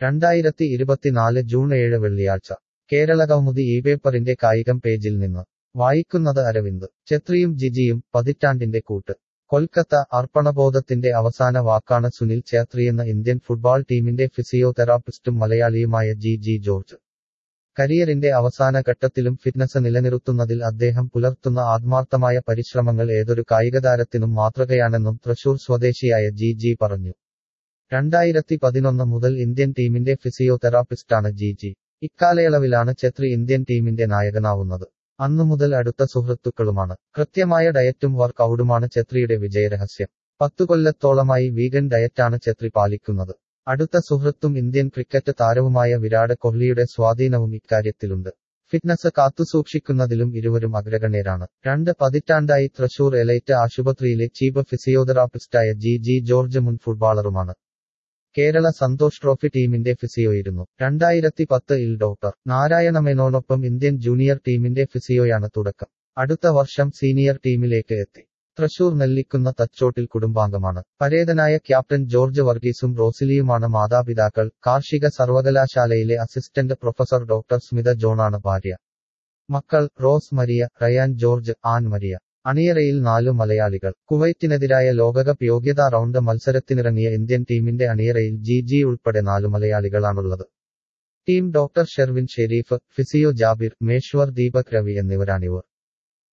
രണ്ടായിരത്തി ഇരുപത്തിനാല് ജൂൺ ഏഴ് വെള്ളിയാഴ്ച കേരളകൗമുദി ഈ പേപ്പറിന്റെ കായികം പേജിൽ നിന്ന് വായിക്കുന്നത് അരവിന്ദ് ഛത്രിയും ജിജിയും പതിറ്റാണ്ടിന്റെ കൂട്ട് കൊൽക്കത്ത അർപ്പണബോധത്തിന്റെ അവസാന വാക്കാണ് സുനിൽ ഛേത്രിയെന്ന ഇന്ത്യൻ ഫുട്ബോൾ ടീമിന്റെ ഫിസിയോതെറാപ്പിസ്റ്റും മലയാളിയുമായ ജി ജി ജോർജ് കരിയറിന്റെ അവസാന ഘട്ടത്തിലും ഫിറ്റ്നസ് നിലനിർത്തുന്നതിൽ അദ്ദേഹം പുലർത്തുന്ന ആത്മാർത്ഥമായ പരിശ്രമങ്ങൾ ഏതൊരു കായികതാരത്തിനും മാതൃകയാണെന്നും തൃശൂർ സ്വദേശിയായ ജി ജി പറഞ്ഞു രണ്ടായിരത്തി പതിനൊന്ന് മുതൽ ഇന്ത്യൻ ടീമിന്റെ ഫിസിയോതെറാപ്പിസ്റ്റാണ് ജി ജി ഇക്കാലയളവിലാണ് ഛത്രി ഇന്ത്യൻ ടീമിന്റെ നായകനാവുന്നത് അന്നു മുതൽ അടുത്ത സുഹൃത്തുക്കളുമാണ് കൃത്യമായ ഡയറ്റും വർക്ക് ഔട്ടുമാണ് ഛത്രിയുടെ വിജയരഹസ്യം പത്തു കൊല്ലത്തോളമായി വീഗൻ ഡയറ്റാണ് ഛത്രി പാലിക്കുന്നത് അടുത്ത സുഹൃത്തും ഇന്ത്യൻ ക്രിക്കറ്റ് താരവുമായ വിരാട് കോഹ്ലിയുടെ സ്വാധീനവും ഇക്കാര്യത്തിലുണ്ട് ഫിറ്റ്നസ് കാത്തുസൂക്ഷിക്കുന്നതിലും ഇരുവരും അഗ്രഗണ്യരാണ് രണ്ട് പതിറ്റാണ്ടായി തൃശൂർ എലൈറ്റ് ആശുപത്രിയിലെ ചീഫ് ഫിസിയോതെറാപ്പിസ്റ്റായ ജി ജി ജോർജ് മുൻ ഫുട്ബോളറുമാണ് കേരള സന്തോഷ് ട്രോഫി ടീമിന്റെ ഫിസിയോയിരുന്നു രണ്ടായിരത്തി പത്തിൽ ഡോക്ടർ നാരായണ മേനോനൊപ്പം ഇന്ത്യൻ ജൂനിയർ ടീമിന്റെ ഫിസിയോയാണ് തുടക്കം അടുത്ത വർഷം സീനിയർ ടീമിലേക്ക് എത്തി തൃശൂർ നെല്ലിക്കുന്ന തച്ചോട്ടിൽ കുടുംബാംഗമാണ് പരേതനായ ക്യാപ്റ്റൻ ജോർജ് വർഗീസും റോസിലിയുമാണ് മാതാപിതാക്കൾ കാർഷിക സർവകലാശാലയിലെ അസിസ്റ്റന്റ് പ്രൊഫസർ ഡോക്ടർ സ്മിത ജോണാണ് ഭാര്യ മക്കൾ റോസ് മരിയ റയാൻ ജോർജ് ആൻ മരിയ അണിയറയിൽ നാലു മലയാളികൾ കുവൈറ്റിനെതിരായ ലോകകപ്പ് യോഗ്യതാ റൗണ്ട് മത്സരത്തിനിറങ്ങിയ ഇന്ത്യൻ ടീമിന്റെ അണിയറയിൽ ജി ജി ഉൾപ്പെടെ നാലു മലയാളികളാണുള്ളത് team doctor Sherwin Shereef physio Jabir Meshwar Deepak Ravi എന്നിവരാണിവർ